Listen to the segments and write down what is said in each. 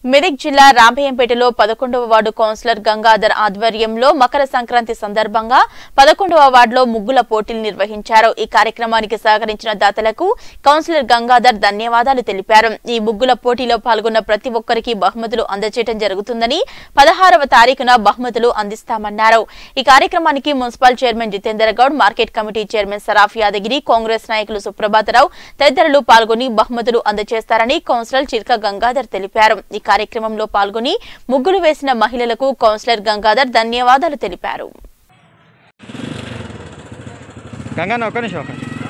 మెదక్ జిల్లా రాంభయంపేటలో పదకొండవ ward councillor Gangadhar ఆధ్వర్యంలో మకర సంక్రాంతి సందర్భంగా పదకొండవ వార్డులో ముగ్గుల పోటీలు నిర్వహించారు ఈ కార్యక్రమానికి సహకరించిన దాతలకు కౌన్సిలర్ గంగాధర్ ధన్యవాదాలు తెలిపారు ఈ ముగ్గుల పోటీలో పాల్గొన్న ప్రతి ఒక్కరికి బహుమతులు అందజేయడం జరుగుతుందని పదహారవ తారీఖున బహుమతులు అందిస్తామన్నారు ఈ కార్యక్రమానికి municipal chairman Jitender Goud market committee chairman Saraf Yadagiri Congress నాయకులు సుప్రభాతరావు తదితరులు పాల్గొని బహుమతులు అందజేస్తారని కౌన్సిలర్ చిల్క గంగాధర్ తెలిపారు ఈ కార్యక్రమంలో పాల్గొని ముగ్గులు వేసిన మహిళలకు కౌన్సిలర్ గంగాధర్ ధన్యవాదాలు తెలిపారు గంగన్న ఒక్క నిమిషం ఒక్క నిమిషం.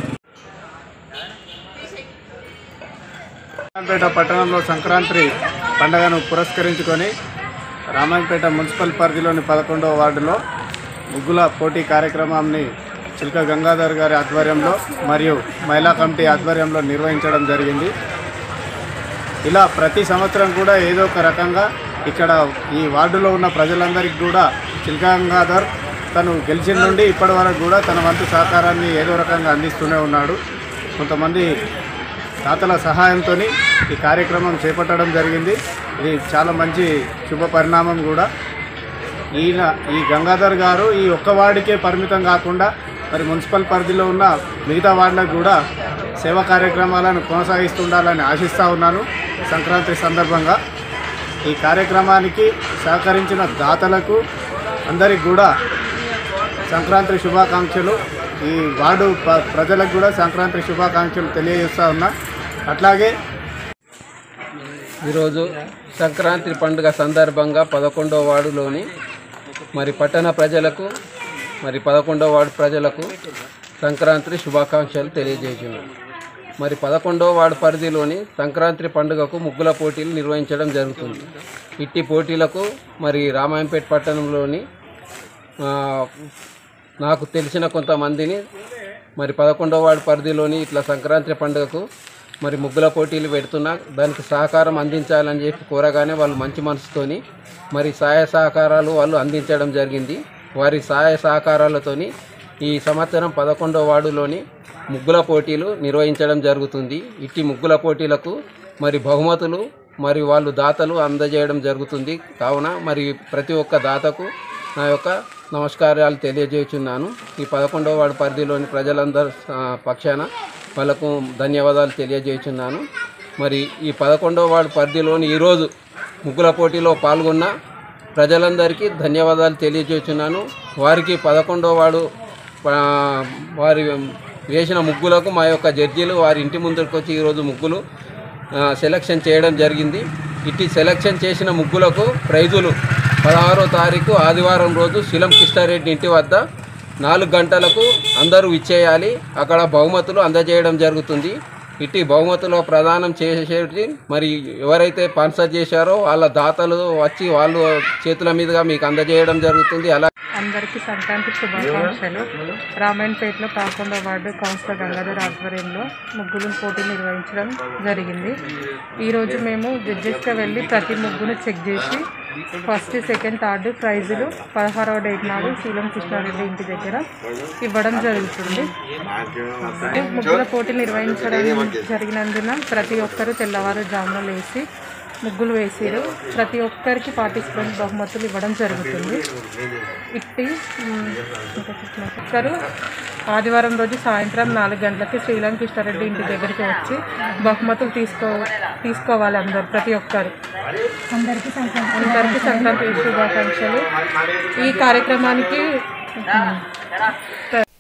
రామాయంపేట పట్టణంలో సంక్రాంతి పండుగను పురస్కరించుకొని రామాయంపేట మున్సిపల్ పరిధిలోని పదకొండవ వార్డులో ముగ్గుల పోటీ కార్యక్రమాన్ని చిల్క గంగాధర్ గారి ఆధ్వర్యంలో మరియు మహిళా కమిటీ ఆధ్వర్యంలో నిర్వహించడం జరిగింది ఇలా ప్రతి సంవత్సరం కూడా ఏదో ఒక రకంగా ఇక్కడ ఈ వార్డులో ఉన్న ప్రజలందరికీ కూడా చిల్క గంగాధర్ తను గెలిచిన నుండి ఇప్పటి వరకు కూడా తన వంతు సహకారాన్ని ఏదో రకంగా అందిస్తూనే ఉన్నాడు కొంతమంది దాతల సహాయంతో ఈ కార్యక్రమం చేపట్టడం జరిగింది ఇది చాలా మంచి శుభ పరిణామం కూడా ఈయన ఈ గంగాధర్ గారు ఈ ఒక్క వార్డుకే పరిమితం కాకుండా మరి మున్సిపల్ పరిధిలో ఉన్న మిగతా వార్డులకు కూడా సేవా కార్యక్రమాలను కొనసాగిస్తుండాలని ఆశిస్తూ ఉన్నాను సంక్రాంతి సందర్భంగా ఈ కార్యక్రమానికి సహకరించిన దాతలకు అందరికి కూడా సంక్రాంతి శుభాకాంక్షలు ఈ వార్డు ప- ప్రజలకు కూడా సంక్రాంతి శుభాకాంక్షలు తెలియజేస్తా ఉన్నా అట్లాగే ఈరోజు సంక్రాంతి పండుగ సందర్భంగా పదకొండవ వార్డులోని మరి పట్టణ ప్రజలకు మరి పదకొండవ వార్డు ప్రజలకు సంక్రాంతి శుభాకాంక్షలు తెలియజేస్తున్నాం మరి పదకొండవ వార్డు పరిధిలోని సంక్రాంతి పండుగకు ముగ్గుల పోటీలు నిర్వహించడం జరుగుతుంది ఇట్టి పోటీలకు మరి రామాయంపేట పట్టణంలోని ఆ, నాకు తెలిసిన కొంతమందిని మరి పదకొండవ వార్డు పరిధిలోని ఇట్లా సంక్రాంతి పండుగకు మరి ముగ్గుల పోటీలు పెడుతున్నా దానికి సహకారం అందించాలని చెప్పి కోరగానే వాళ్ళు మంచి మనసుతోని మరి సహాయ సహకారాలు వాళ్ళు అందించడం జరిగింది వారి సహాయ సహకారాలతోని ఈ సంవత్సరం పదకొండవ వార్డులోని ముగ్గుల పోటీలు నిర్వహించడం జరుగుతుంది ఇట్టి ముగ్గుల పోటీలకు మరి బహుమతులు మరి వాళ్ళు దాతలు అందజేయడం జరుగుతుంది కావున మరి ప్రతి ఒక్క దాతకు నా యొక్క నమస్కారాలు తెలియజేస్తున్నాను ఈ పదకొండవ వార్డు పరిధిలోని ప్రజలందరి ఆ, పక్షాన వాళ్ళకు ధన్యవాదాలు తెలియజేస్తున్నాను మరి ఈ పదకొండవ వార్డు పరిధిలోని ఈరోజు ముగ్గుల పోటీలో పాల్గొన్న ప్రజలందరికీ ధన్యవాదాలు తెలియజేస్తున్నాను వారికి పదకొండవ వార్డు ఆ, వారి వేసిన ముగ్గులకు మా యొక్క జడ్జీలు వారి ఇంటి ముందుకు వచ్చి ఈరోజు ముగ్గులు ఆ, సెలక్షన్ చేయడం జరిగింది ఇట్టి సెలక్షన్ చేసిన ముగ్గులకు ప్రైజులు పదహారో తారీఖు ఆదివారం రోజు శిలం కిష్టారెడ్డి ఇంటి వద్ద నాలుగు గంటలకు అందరూ ఇచ్చేయాలి అక్కడ బహుమతులు అందజేయడం జరుగుతుంది ఇట్టి బహుమతులు ప్రదానం చేసేది మరి ఎవరైతే స్పాన్సర్ చేశారో వాళ్ళ దాతలు వచ్చి వాళ్ళు చేతుల మీదుగా మీకు అందజేయడం జరుగుతుంది అలా అందరికీ సంక్రాంతి శుభాకాంక్షలు రామాయణపేటలో పదకొండవ వార్డు కౌన్సిలర్ గంగాధర్ ఆధ్వర్యంలో ముగ్గులు పోటీ నిర్వహించడం జరిగింది ఈరోజు మేము జడ్జెస్గా వెళ్ళి ప్రతి ముగ్గును చెక్ చేసి ఫస్ట్ సెకండ్ థర్డ్ ప్రైజులు పదహారవ డేట్ నాడు శీలం కృష్ణారెడ్డి ఇంటి దగ్గర ఇవ్వడం జరుగుతుంది ముగ్గుల పోటీ నిర్వహించడం జరిగినందున ప్రతి ఒక్కరూ తెల్లవారుజామున లేచి ముగ్గులు వేసారు ప్రతి ఒక్కరికి పార్టిసిపెంట్ బహుమతులు ఇవ్వడం జరుగుతుంది ఇట్టి మ్, ఇంకా ఒక్కరు ఆదివారం రోజు సాయంత్రం నాలుగు గంటలకి శ్రీలంక కృష్ణారెడ్డి ఇంటి దగ్గరికి వచ్చి బహుమతులు తీసుకో తీసుకోవాలి అందరు ప్రతి ఒక్కరు అందరికీ సంక్రాంతి అందరికీ సంక్రాంతి శుభాకాంక్షలు ఈ కార్యక్రమానికి మ్,